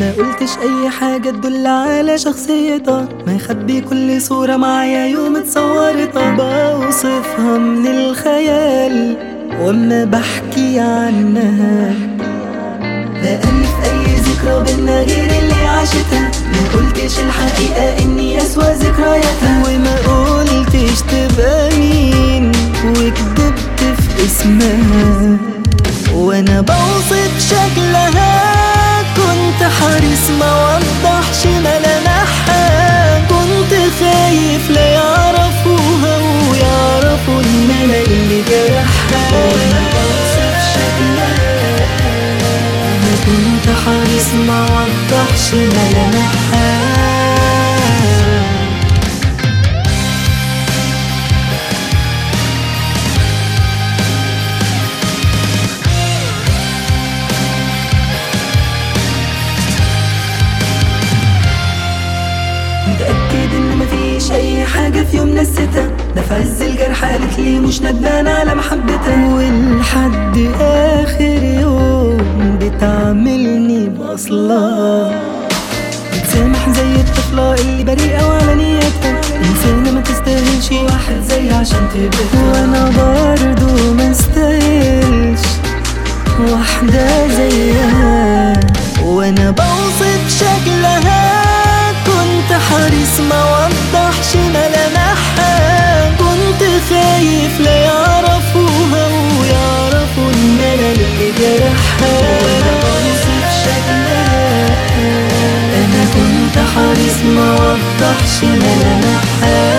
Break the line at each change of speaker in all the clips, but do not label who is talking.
ما قلتش اي حاجة تدل على شخصيتها ما يخبي كل صورة معايا يوم اتصورتها بوصفها من الخيال واما بحكي عنها بألف أي ذكرى بينا غير اللي عاشتها ما قلتش الحقيقة إني أسوأ ذكرياتها وما قلتش تبقى مين وكدبت في اسمها وأنا بوصف شكلها كنت حريص ما وضحش ملامحها كنت خايف لا يعرفوها ويعرفوا إن أنا اللي جرحها وأنا بوصف شكلها أنا كنت حريص ما وضحش ملامحها متأكد إن مفيش أي حاجة في يوم نسيتها ده في عز الجرح قالت لي مش ندمان على محبتها ولحد آخر يوم بتعاملني بأصلها بتسامح زي الطفلة اللي بريئة وعلى نيتها إنسانة ما تستاهلش واحد زي عشان تبقى وأنا برضو ما استاهلش واحدة زيها وأنا بوصف شكلها كنت حريص ما وضحش ملامحها كنت خايف لا يعرفوها ويعرفوا إن أنا اللي جرحها وأنا بوصف شكلها أنا كنت حريص ما وضحش ملامحها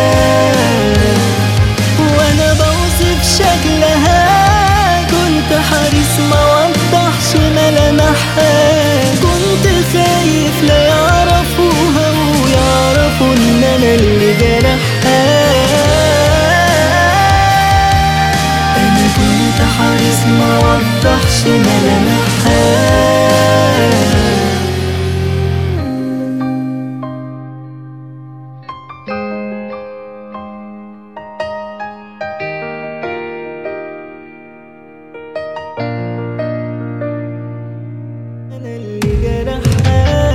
وأنا بوصف شكلها كنت حريص ما وضحش ملامحها كنت خايف لا يعرفوها ويعرفوا إن أنا اللي جرحها أنا كنت حريص ما وضحش ملامحها أنا اللي جرحها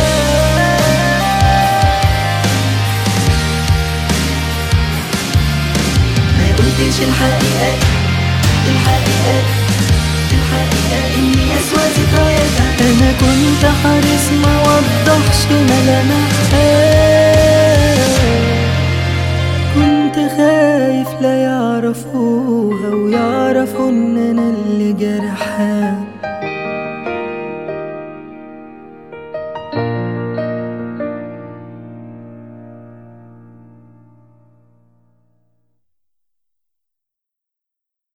ما قلتش الحقيقة الحقيقة الحقيقة إني أسوأ ذكرياتها أنا كنت حريص ما وضحش ملامحها كنت خايف لا يعرفوها ويعرفوا إن أنا اللي جرحها